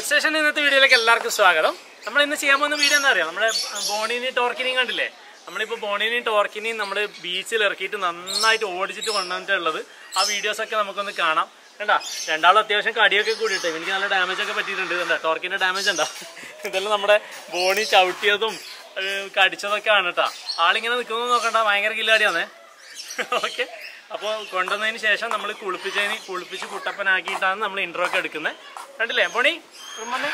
Station ഇന്നത്തെ വീഡിയോയിലേക്ക് എല്ലാവർക്കും സ്വാഗതം നമ്മൾ ഇന്ന് ചെയ്യാൻ പോകുന്ന വീഡിയോ എന്താ അറിയാം നമ്മുടെ ബോണിനെയും ടോർക്കിനെയും കണ്ടില്ലേ നമ്മളിപ്പോൾ ബോണിനെയും ടോർക്കിനെയും നമ്മൾ ബീച്ചിൽ ഇറക്കിയിട്ട് നന്നായിട്ട് ഓടിച്ചിട്ട് കൊണ്ടുവന്നിട്ടുള്ളത് ആ വീഡിയോസ് ഒക്കെ നമുക്കൊന്ന് കാണാം കണ്ടാ രണ്ടാളും അത്യാവശ്യം കടിയൊക്കെ കൂടിയിട്ട് എനിക്ക് നല്ല ഡാമേജ് ഒക്കെ പറ്റിയിട്ടുണ്ട് കണ്ടാ ടോർക്കിന്റെ ഡാമേജ് ഉണ്ടാ ഇതെല്ലാം നമ്മുടെ ബോണി ചവിട്ടിയതും ഏഹ്, കടിച്ചതൊക്കെ ആണ് കേട്ടോ ആളിങ്ങനെ നിൽക്കുന്നത് നോക്കണ്ട ഭയങ്കര കില്ലാടിയാന്നേ ഓക്കെ അപ്പോൾ കൊണ്ടുവന്നതിന് ശേഷം നമ്മൾ കുളിപ്പിച്ചതിന് കുളിപ്പിച്ച് കുട്ടപ്പനാക്കിയിട്ടാണ് നമ്മൾ ഇൻട്രോ ഒക്കെ എടുക്കുന്നത് കണ്ടില്ലേ ബോണി ഇങ്ങ് വന്നേ.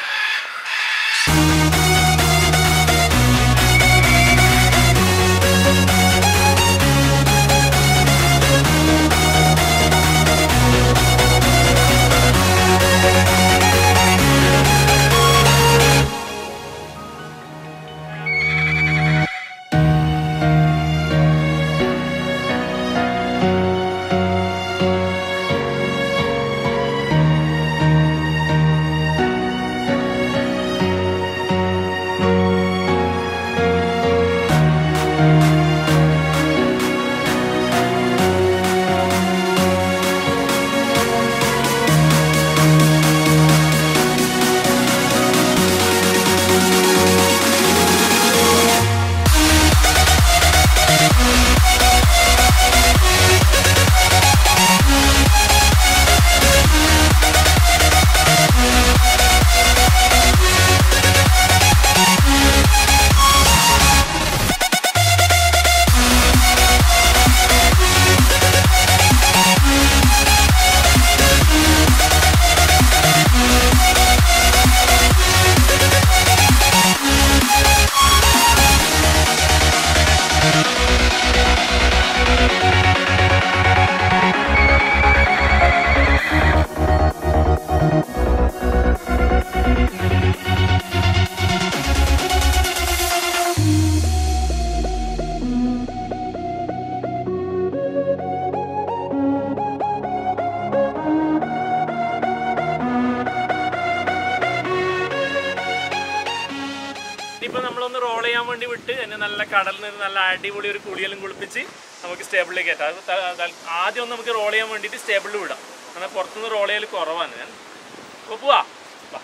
ഇനിയിപ്പോ നമ്മളൊന്ന് റോൾ ചെയ്യാൻ വേണ്ടി വിട്ട് എന്നെ നല്ല കടലിൽ നിന്ന് നല്ല അടിപൊളി ഒരു കുളിയെല്ലാം കുളിപ്പിച്ച് നമുക്ക് സ്റ്റേബിളിലേക്ക് കയറ്റാം അത് ത- ത- ആദ്യം ഒന്ന് നമുക്ക് റോൾ ചെയ്യാൻ വേണ്ടിയിട്ട് സ്റ്റേബിളിൽ വിടാം കാരണം പുറത്തുനിന്ന് റോൾ ചെയ്യൽ കുറവാണ് ഞാൻ അപ്പോൾ പോവാ വാ.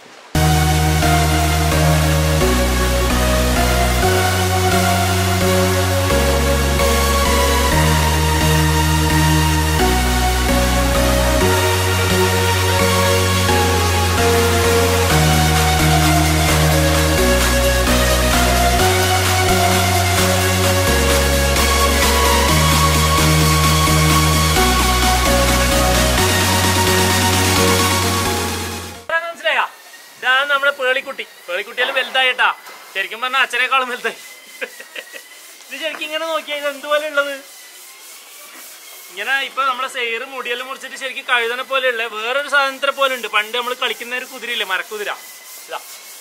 ഇതാരാന്ന് മനസ്സിലായോ ഇതാണ് നമ്മുടെ പേളിക്കുട്ടി പേളിക്കുട്ടിയെല്ലാം വലുതായിട്ടാ ശരിക്കും പറഞ്ഞാൽ അച്ഛനേക്കാളും വലുതായി ഇത് ശരിക്കും ഇങ്ങനെ നോക്കിയാൽ ഇത് എന്തുപോലെ ഉള്ളത് ഇങ്ങനെ ഇപ്പൊ നമ്മളെ സെയറ് മുടിയെല്ലാം മുറിച്ചിട്ട് ശരിക്കും കഴുതനെ പോലെ ഉള്ള വേറൊരു സാധനത്തിനെ പോലെ ഉണ്ട് പണ്ട് നമ്മൾ കളിക്കുന്ന ഒരു കുതിരയില്ലേ മരക്കുതിര ഇതാ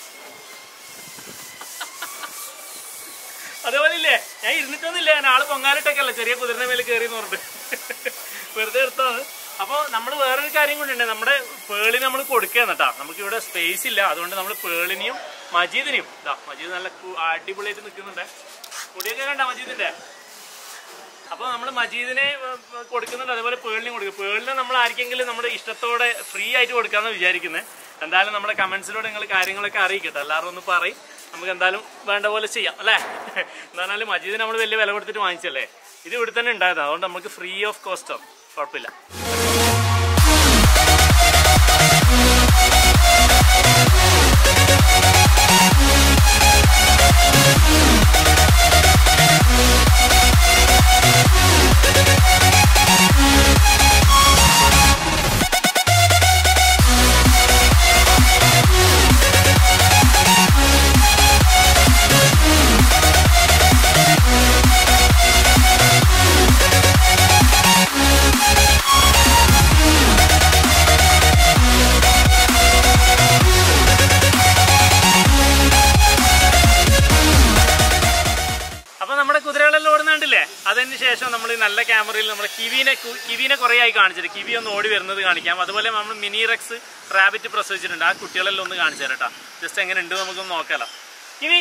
അതേപോലെ ഇല്ലേ ഞാൻ ഇരുന്നിട്ടൊന്നുമില്ല ഞാൻ ആള് പൊങ്ങാനിട്ടൊക്കെയല്ല ചെറിയ കുതിരന്റെ മേലെ കയറി എന്ന് പറഞ്ഞിട്ട് വെറുതെ എടുത്താണ് അപ്പോൾ നമ്മൾ വേറൊരു കാര്യം കൊണ്ടുണ്ട് നമ്മുടെ പേളിന് നമ്മൾ കൊടുക്കുകയാണ് കേട്ടോ നമുക്ക് ഇവിടെ സ്പേസ് ഇല്ല അതുകൊണ്ട് നമ്മൾ പേളിനെയും മജീദിനെയും ഇതാ മജീദ് നല്ല കു- അടിപൊളിയായിട്ട് നിൽക്കുന്നുണ്ട് മുടിയൊക്കെ കണ്ട മജീദിന്റെ അപ്പോൾ നമ്മൾ മജീദിനെ ഏർ, കൊടുക്കുന്നുണ്ട് അതേപോലെ പേളിനും കൊടുക്കും പേളിനെ നമ്മൾ ആർക്കെങ്കിലും നമ്മുടെ ഇഷ്ടത്തോടെ ഫ്രീ ആയിട്ട് കൊടുക്കാമെന്ന് വിചാരിക്കുന്നത് എന്തായാലും നമ്മുടെ കമന്റ്സിലൂടെ നിങ്ങൾ കാര്യങ്ങളൊക്കെ അറിയിക്കട്ടെ എല്ലാവരും ഒന്ന് പറയും നമുക്ക് എന്തായാലും വേണ്ട പോലെ ചെയ്യാം അല്ലേ എന്തായാലും മജീദിന് നമ്മൾ വലിയ വില കൊടുത്തിട്ട് വാങ്ങിച്ചല്ലേ ഇത് ഇവിടെ തന്നെ ഉണ്ടായതാണ് അതുകൊണ്ട് നമുക്ക് ഫ്രീ ഓഫ് കോസ്റ്റോ കുഴപ്പമില്ല അപ്പൊ നമ്മുടെ കുതിരകളെല്ലാം ഓടുന്നുണ്ടല്ലേ അതിന് ശേഷം നമ്മൾ നല്ല ക്യാമറയിൽ നമ്മൾ കിവിനെ കു- കിവിനെ കുറേ ആയി കാണിച്ചിട്ട് കിവി ഒന്ന് ഓടി വരുന്നത് കാണിക്കാം അതുപോലെ നമ്മൾ മിനി റെക്സ് റാബിറ്റ് പ്രസവിച്ചിട്ടുണ്ട് ആ കുട്ടികളെല്ലാം ഒന്ന് കാണിച്ചു തരാം കേട്ടോ ജസ്റ്റ് എങ്ങനെ ഉണ്ട് നമുക്കൊന്ന് നോക്കാലോ കിവി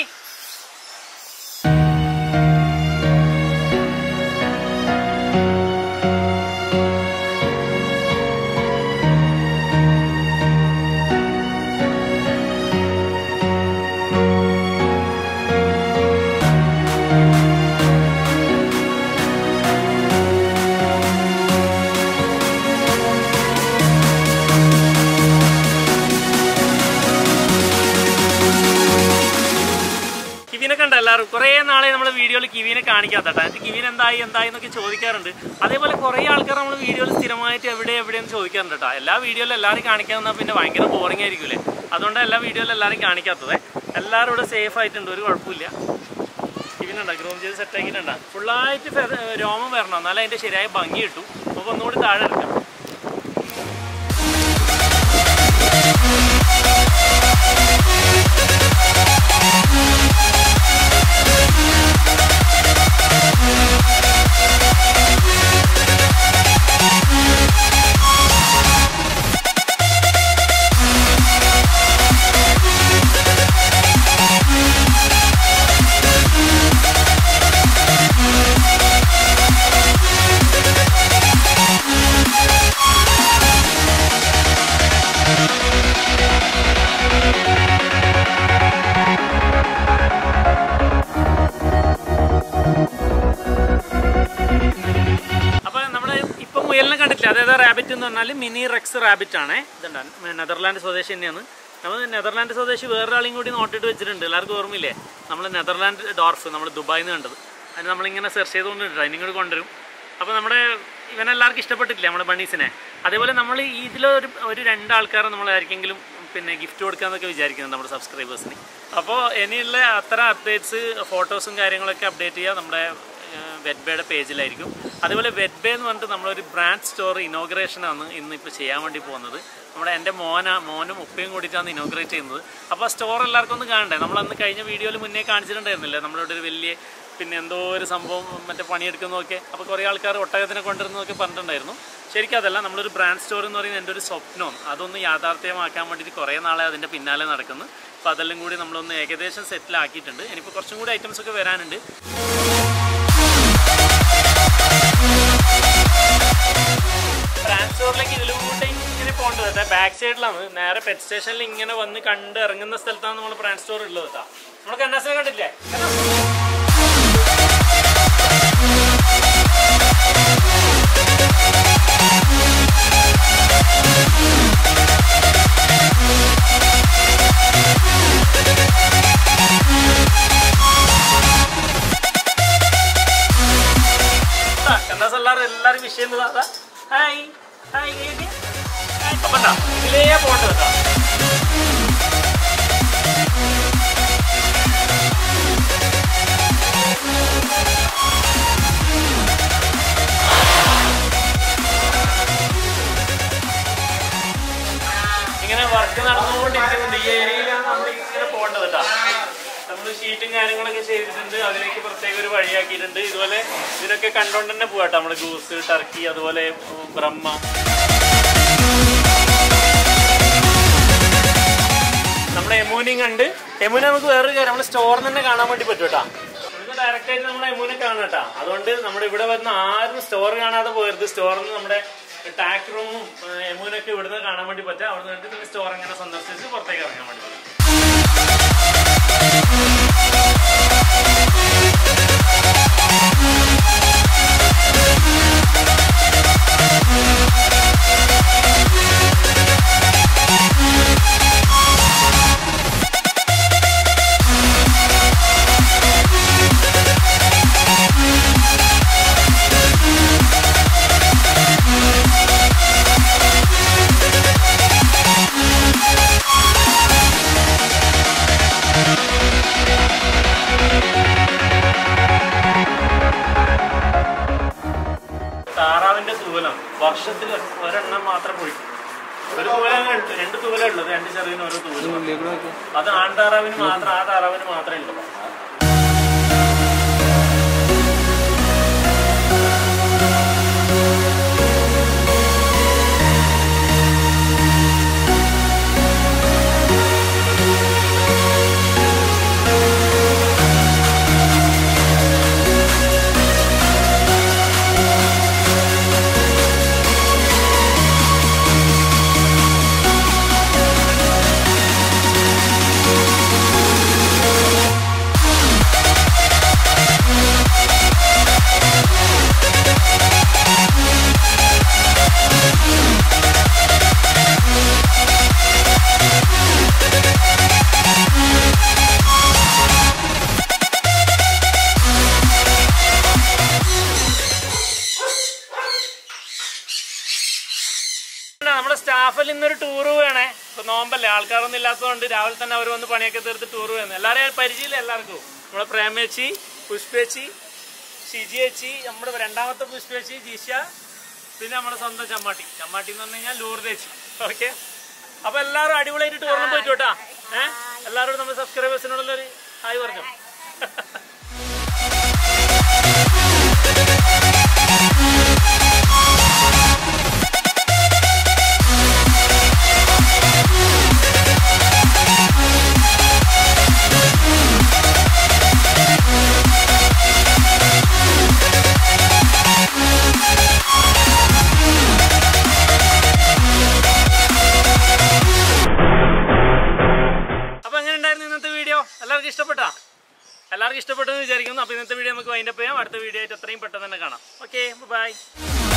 എല്ലാവരും കുറേ നാളെ നമ്മൾ വീഡിയോയിൽ കിവിനെ കാണിക്കാത്തട്ടാ എന്നിട്ട് കിവിൻ എന്തായി എന്തായി എന്നൊക്കെ ചോദിക്കാറുണ്ട് അതേപോലെ കുറേ ആൾക്കാർ നമ്മൾ വീഡിയോയിൽ സ്ഥിരമായിട്ട് എവിടെ എവിടെയെന്ന് ചോദിക്കാറുണ്ട് കേട്ടോ എല്ലാ വീഡിയോയിലും എല്ലാവരും കാണിക്കാൻ നിന്നാൽ പിന്നെ ഭയങ്കര ബോറിംഗ് ആയിരിക്കില്ലേ അതുകൊണ്ട് എല്ലാ വീഡിയോയിലും എല്ലാവരും കാണിക്കാത്തത് എല്ലാവരും ഇവിടെ സേഫ് ആയിട്ടുണ്ട് ഒരു കുഴപ്പമില്ല കിവിനുണ്ടോ ഗ്രൂം ചെയ്ത് സെറ്റ് ആക്കിയിട്ടുണ്ടോ ഫുള്ളായിട്ട് രോമം വരണം എന്നാലേ അതിൻ്റെ ശരിയായ ഭംഗി കിട്ടും അപ്പോൾ ഒന്നുകൂടി താഴെ ഇറക്കാം അപ്പൊ നമ്മള് ഇപ്പൊ മുയലിനെ കണ്ടിട്ടില്ല അതായത് റാബിറ്റ് എന്ന് പറഞ്ഞാൽ മിനി റെക്സ് റാബിറ്റ് ആണ് ഇതുണ്ട് നെതർലാൻഡ് സ്വദേശി തന്നെയാണ് നമ്മൾ നെതർലാൻഡ് സ്വദേശി വേറൊരാളെയും കൂടി നോട്ടിട്ട് വെച്ചിട്ടുണ്ട് എല്ലാവർക്കും ഓർമ്മയില്ലേ നമ്മൾ നെതർലാൻഡ് ഡോർഫ് നമ്മൾ ദുബായിൽ നിന്ന് കണ്ടത് അതിന് നമ്മളിങ്ങനെ സെർച്ച് ചെയ്തുകൊണ്ടിട്ടുണ്ട് അതിനും കൂടി കൊണ്ടുവരും അപ്പോൾ നമ്മുടെ ഇവനെല്ലാവർക്കും ഇഷ്ടപ്പെട്ടിട്ടില്ല നമ്മുടെ ബണ്ണീസിനെ അതേപോലെ നമ്മൾ ഇതിലൊരു ഒരു രണ്ടാൾക്കാരെ നമ്മൾ ആർക്കെങ്കിലും പിന്നെ ഗിഫ്റ്റ് കൊടുക്കാന്നൊക്കെ വിചാരിക്കുന്നത് നമ്മുടെ സബ്സ്ക്രൈബേഴ്സിന് അപ്പോൾ ഇനിയുള്ള അത്തരം അപ്ഡേറ്റ്സ് ഫോട്ടോസും കാര്യങ്ങളൊക്കെ അപ്ഡേറ്റ് ചെയ്യുക നമ്മുടെ വെറ്റ്ബേയുടെ പേജിലായിരിക്കും അതുപോലെ വെറ്റ്ബേ എന്ന് പറഞ്ഞിട്ട് നമ്മളൊരു ബ്രാൻഡ് സ്റ്റോർ ഇനോഗ്രേഷനാണ് ഇന്ന് ഇപ്പോൾ ചെയ്യാൻ വേണ്ടി പോകുന്നത് നമ്മുടെ എൻ്റെ മോന മോനും ഉപ്പയും കൂടിയിട്ടാണ് ഇനോഗ്രേറ്റ് ചെയ്യുന്നത് അപ്പോൾ ആ സ്റ്റോർ എല്ലാവർക്കും ഒന്ന് കാണണ്ടേ നമ്മളന്ന് കഴിഞ്ഞ വീഡിയോയിൽ മുന്നേ കാണിച്ചിട്ടുണ്ടായിരുന്നില്ലേ നമ്മളിവിടെ ഒരു വലിയ പിന്നെ എന്തോ ഒരു സംഭവം മറ്റേ പണിയെടുക്കുന്നതൊക്കെ അപ്പോൾ കുറേ ആൾക്കാർ ഒട്ടകത്തിനെ കൊണ്ടുവരുന്നതൊക്കെ പറഞ്ഞിട്ടുണ്ടായിരുന്നു ശരിക്കും അതല്ല നമ്മളൊരു ബ്രാൻഡ് സ്റ്റോർ എന്ന് പറയുന്നത് എൻ്റെ ഒരു സ്വപ്നവും അതൊന്ന് യാഥാർത്ഥ്യമാക്കാൻ വേണ്ടിയിട്ട് കുറേ നാളെ അതിൻ്റെ പിന്നാലെ നടക്കുന്നു അപ്പോൾ അതെല്ലാം കൂടി നമ്മളൊന്ന് ഏകദേശം സെറ്റിലാക്കിയിട്ടുണ്ട് ഇനിയിപ്പോൾ കുറച്ചും കൂടി ഐറ്റംസ് ഒക്കെ വരാനുണ്ട് ട്രാൻസ്ഫോറിലേക്ക് ഇതിലൂടെ ഇങ്ങനെ പോകേണ്ടത് കേട്ടോ ബാക്ക് സൈഡിലാണ് നേരെ പെറ്റ് സ്റ്റേഷനിൽ ഇങ്ങനെ വന്ന് കണ്ട് ഇറങ്ങുന്ന സ്ഥലത്താണ് നമ്മൾ ബ്രാൻഡ് സ്റ്റോർ ഉള്ളത് കേട്ടോ നമ്മൾ കന്നാസിനെ കണ്ടില്ലേ കന്നാസ് എല്ലാവരും എല്ലാവരും വിഷയം എന്താ ഹായ് ഹായ് അപ്പൊ എന്താ ഇതിലേ പോകേണ്ടത് കേട്ടോ ഇങ്ങനെ വർക്ക് നടന്നുകൊണ്ടിരിക്കുന്നുണ്ട് ഈ ഏരിയയിലാണ് നമ്മൾ ഇങ്ങനെ പോകേണ്ടത് കേട്ടോ നമ്മൾ ഷീറ്റും കാര്യങ്ങളൊക്കെ ചെയ്തിട്ടുണ്ട് അതിലേക്ക് പ്രത്യേക ഒരു വഴിയാക്കിയിട്ടുണ്ട് ഇതുപോലെ ഇതിനൊക്കെ കണ്ടോണ്ട് തന്നെ പോവാട്ടോ നമ്മുടെ ഗൂസ് ടർക്കി അതുപോലെ ഉം, ബ്രഹ്മ നമ്മുടെ എമൂനെയും കണ്ട് എമൂനെ നമുക്ക് വേറൊരു കാര്യം നമ്മുടെ സ്റ്റോറിൽ തന്നെ കാണാൻ വേണ്ടി പറ്റും കേട്ടോ നമുക്ക് ഡയറക്റ്റ് ആയിട്ട് നമ്മുടെ എമൂനെ കാണാം കേട്ടോ അതുകൊണ്ട് നമ്മുടെ ഇവിടെ വരുന്ന ആരും സ്റ്റോർ കാണാതെ പോകരുത് സ്റ്റോറിൽ നിന്ന് നമ്മുടെ ടാക് റൂമും എമൂനൊക്കെ ഇവിടുന്ന് കാണാൻ വേണ്ടി പറ്റും അവിടെ നിന്ന് പിന്നെ സ്റ്റോർ അങ്ങനെ സന്ദർശിച്ച് പുറത്തേക്ക് ഇറങ്ങാൻ വേണ്ടി പറ്റും താറാവിന്റെ തൂവലം വർഷത്തിൽ ഒരെണ്ണം മാത്രം പൊഴിക്കും ഒരു തൂവലാണ് ഉള്ളത്. രണ്ട് തൂവലേ ഉള്ളത് രണ്ട് ചെറിയ ഓരോ തൂവലും അത് ആൺതാറാവിന് മാത്രം ആ താറാവിന് മാത്രമേ ഉള്ളൂ സ്റ്റാഫിൽ ഇന്നൊരു ടൂർ വേണേ ഇപ്പൊ നോമ്പല്ലേ ആൾക്കാരൊന്നും ഇല്ലാത്തതുകൊണ്ട് രാവിലെ തന്നെ അവർ വന്ന് പണിയൊക്കെ തീർത്ത് ടൂർ വേണം എല്ലാവരെയും പരിചയമില്ല എല്ലാവർക്കും നമ്മളെ പ്രേമേച്ചി പുഷ്പേച്ചി ഷിജിയേച്ചി നമ്മുടെ രണ്ടാമത്തെ പുഷ്പേച്ചി ജിഷ പിന്നെ നമ്മുടെ സ്വന്തം ചമ്മാട്ടി ചമ്മാട്ടി എന്ന് പറഞ്ഞു കഴിഞ്ഞാൽ ലൂർദേച്ചി ഓക്കെ അപ്പൊ എല്ലാവരും അടിപൊളിയായിട്ട് ടൂറിനും പോയിട്ട് കേട്ടാ ഏഹ് എല്ലാവരോടും നമ്മുടെ സബ്സ്ക്രൈബേഴ്സിനോടുള്ളൊരു ഹായ് പറഞ്ഞു അപ്പൊ എങ്ങനെ ഉണ്ടായിരുന്നു ഇന്നത്തെ വീഡിയോ എല്ലാവർക്കും ഇഷ്ടപ്പെട്ടാ എല്ലാവർക്കും ഇഷ്ടപ്പെട്ടെന്ന് വിചാരിക്കുന്നു അപ്പൊ ഇന്നത്തെ വീഡിയോ നമുക്ക് വൈൻഡപ്പ് ചെയ്യാം അടുത്ത വീഡിയോ ആയിട്ട് എത്രയും പെട്ടെന്ന് തന്നെ കാണാം ഓക്കെ ബൈ